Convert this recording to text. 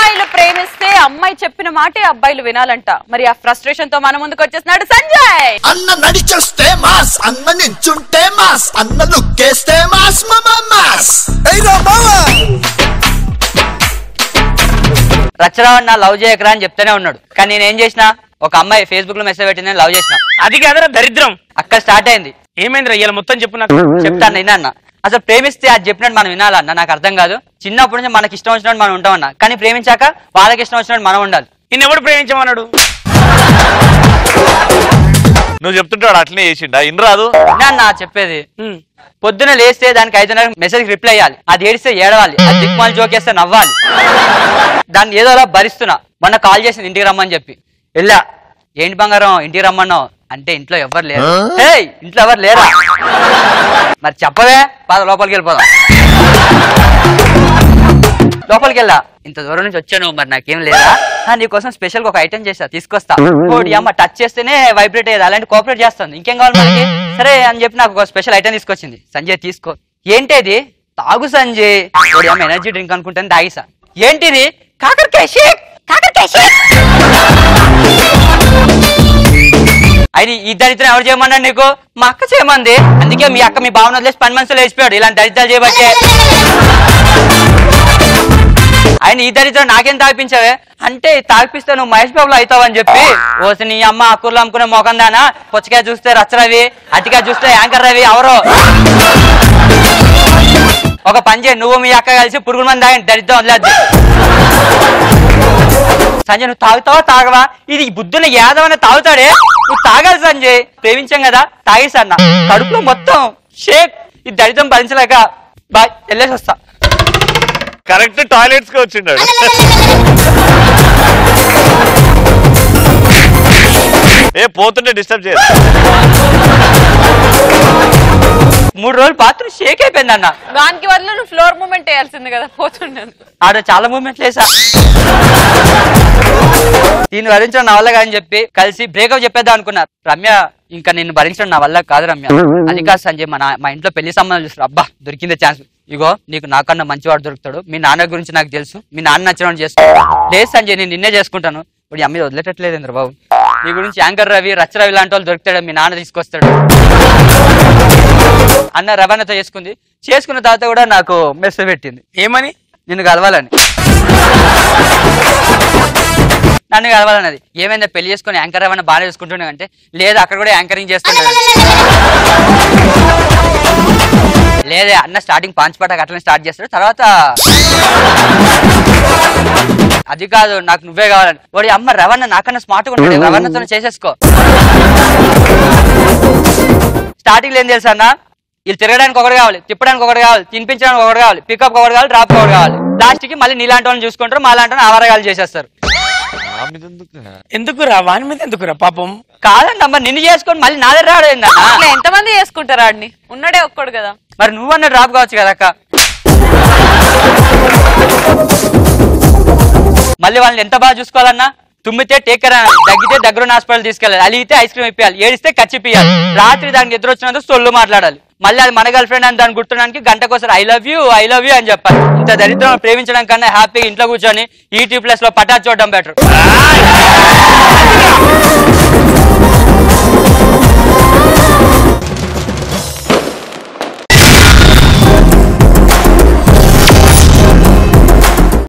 అమ్మాయిలు ప్రేమిస్తే అమ్మాయి చెప్పిన మాటే అబ్బాయిలు వినాలంట మరి ఆ ఫ్రస్ట్రేషన్ తో మన ముందుకు వచ్చేస్తున్నాడు సంజయ్ అన్న నడిచొస్తే మాస్ అన్న నించుంటే మాస్ అన్న లుక్కేస్తే మాస్ మమ మాస్ రచ్చరావణ్ నా లవ్ చేయకరా అని చెప్తానే ఉన్నాడు కానీ నేను ఏం చేసిన ఒక అమ్మాయి ఫేస్బుక్ లో మెసేజ్ పెట్టి నేను లవ్ చేసిన అది కాదురా దరిద్రం అక్కడ స్టార్ట్ అయింది ఏమైందిరా ఇవాళ మొత్తం చెప్పు నాకు చెప్తాను విన్నా అన్న అసలు ప్రేమిస్తే అది చెప్పినట్టు మనం వినాలన్న నాకు అర్థం కాదు చిన్నప్పటి నుంచి మనకి ఇష్టం వచ్చినట్టు మనం ఉంటామన్నా కానీ ప్రేమించాక వాళ్ళకి ఇష్టం వచ్చినట్టు మనం ఉండాలి నిన్నెవడు ప్రేమించమన్నాడు నువ్వు చెప్తుంటాడు అట్లనే చేసిండా ఇన్ రాదు విన్నా అన్న చెప్పేది పొద్దున లేస్తే దానికి ఐదున్నర మెసేజ్ రిప్లై అయ్యాలి అది ఏడిస్తే ఏడవాలి అది దిక్మాలు జోకేస్తే నవ్వాలి దాన్ని ఏదో అలా భరిస్తున్నా మొన్న కాల్ చేసింది ఇంటికి రమ్మని చెప్పి వెళ్ళా ఏంటి బంగారం ఇంటికి రమ్మన్నావు అంటే ఇంట్లో ఎవరు లేరు ఏయ్ ఇంట్లో ఎవరు లేరా మరి చెప్పవే పద లోపలికి వెళ్ళిపోదాం లోపలికి వెళ్ళా ఇంత దూరం నుంచి వచ్చాను మరి నాకేం లేదా ఆ, నీకోసం స్పెషల్ గా ఒక ఐటెం చేస్తా తీసుకొస్తా ఓడి అమ్మ టచ్ చేస్తేనే వైబ్రేట్ అయ్యేది అలాంటి కోఆపరేట్ చేస్తుంది ఇంకేం కావాలి మనకి సరే అని చెప్పి నాకు ఒక స్పెషల్ ఐటెం తీసుకొచ్చింది సంజయ్ తీసుకో ఏంటిది తాగు సంజయ్ ఓడి అమ్మ ఎనర్జీ డ్రింక్ అనుకుంటాను తాగిసా ఏంటిది కాకరకాయ షేక్ కాకరకాయ షేక్ అది ఈ దరిద్రం ఎవరు చేయమన్నాడు నీకు మా అక్క చేయమంది అందుకే మీ అక్క మీ భావన వదిలేసి పని మనసులో వేసిపోయాడు ఇలాంటి దరిద్రాలు చేయబట్టే ఆయన ఈ దరిద్రం నాకేం తాగిపించావే అంటే తాగిపిస్తే నువ్వు మహేష్ బాబులో అవుతావని చెప్పి ఓసి నీ అమ్మ అక్కర్లు అమ్ముకునే మొఖం దానా పుచ్చకాయ చూస్తే రచ్చరవి అటికాయ చూస్తే యాంకర్ రవి ఎవరో ఒక పని చేయి నువ్వు మీ అక్క కలిసి పురుగుల మంది తాగండి దరిద్రం వదిలేదు సంజయ్ నువ్వు తాగుతావా తాగవా ఇది బుద్ధుని యాదవన తాగుతాడే నువ్వు తాగాలి సంజయ్ ప్రేమించాం కదా తాగేసన్న కడుపులో మొత్తం షేక్ ఈ దరిద్రం భరించలేక బాయ్ వెళ్ళేసి వస్తా కరెక్ట్ టాయిలెట్స్ కి వచ్చిండాడు ఏ పోతుంటే డిస్టర్బ్ చేయదు మూడు రోజులు బాత్రూమ్ షేక్ అయిపోయింది అన్న దానికి బదులు నువ్వు ఫ్లోర్ మూమెంట్ వేయాల్సింది కదా పోతుండను ఆడ చాలా మూమెంట్లు వేసా దీన్ని భరించడం నా వల్ల కాదని చెప్పి కలిసి బ్రేకప్ చెప్పేద్దాం అనుకున్నారు రమ్య ఇంకా నిన్ను భరించడం నా వల్ల కాదు రమ్య అది కాదు సంజయ్ మా నా- మా ఇంట్లో పెళ్లి సంబంధం చూస్తారు అబ్బా దొరికిందే ఛాన్స్ ఇగో నీకు నాకన్నా మంచివాడు దొరుకుతాడు మీ నాన్న గురించి నాకు తెలుసు మీ నాన్న నచ్చినవాడు చేసుకో లేదు సంజయ్ నేను నిన్నే చేసుకుంటాను ఇప్పుడు ఈ అమ్మాయి వదిలేటట్లేదు ఇంద్ర బాబు నీ గురించి యాంకర్ రవి రచ్చ రవి లాంటి వాళ్ళు దొరుకుతాడు మీ నాన్న తీసుకొస్తాడు అన్న రవాణాతో చేసుకుంది చేసుకున్న తర్వాత కూడా నాకు మెసేజ్ పెట్టింది ఏమని నిన్ను కలవాలని నన్ను కలవాలన్నది ఏమైందా పెళ్లి చేసుకుని యాంకర్ ఏమైనా బాగా చేసుకుంటున్నావు అంటే లేదు అక్కడ కూడా యాంకరింగ్ చేస్తున్నాడు లేదే అన్న స్టార్టింగ్ పాంచపాటకు అట్లనే స్టార్ట్ చేస్తాడు తర్వాత అది కాదు నాకు నువ్వే కావాలని వాడి అమ్మ రవణ నాకన్నా స్మార్ట్గా ఉంటాడు రవణతో చేసేసుకో స్టార్టింగ్ ఏం తెలుసా అన్న వీళ్ళు తిరగడానికి ఒకటి కావాలి తిప్పడానికి ఒకటి కావాలి తినిపించడానికి ఒకటి కావాలి పికప్ ఒకటి కావాలి డ్రాప్ ఒకటి కావాలి లాస్ట్ కి మళ్ళీ నీలాంటి వాళ్ళని చూసుకుంటారు మా లాంటి వాళ్ళని ఆవరగాలు చేసేస్తారు ఎందుకురా వాని మీద ఎందుకురా పాపం కాదండి అమ్మ నిన్ను చేసుకొని మళ్ళీ నా దగ్గర రావడం ఏందన్నా? అట్లా ఎంతమంది చేసుకుంటారు ఆడిని ఉన్నాడే ఒక్కడు కదా మరి నువ్వన్న డ్రాప్ కావచ్చు కదా అక్క మళ్ళీ వాళ్ళని ఎంత బాగా చూసుకోవాలన్నా తుమ్మితే టేక్ కేర్ అనాలి దగ్గితే దగ్గర హాస్పిటల్ తీసుకెళ్ళాలి అలిగితే ఐస్ క్రీమ్ ఇప్పించాలి ఏడిస్తే ఖర్చు ఇప్పియాలి రాత్రి దానికి ఎదురు వచ్చినందుకు సొల్లు మాట్లాడాలి మళ్ళీ అది మన గర్ల్ ఫ్రెండ్ అని దాన్ని గుర్తుడానికి గంటకోసారి I love you I love you అని చెప్పాలి ఇంత దరిద్రం ప్రేమించడం కన్నా హ్యాపీగా ఇంట్లో కూర్చొని ఈటీ ప్లస్ లో పటాస్ చూడడం బెటర్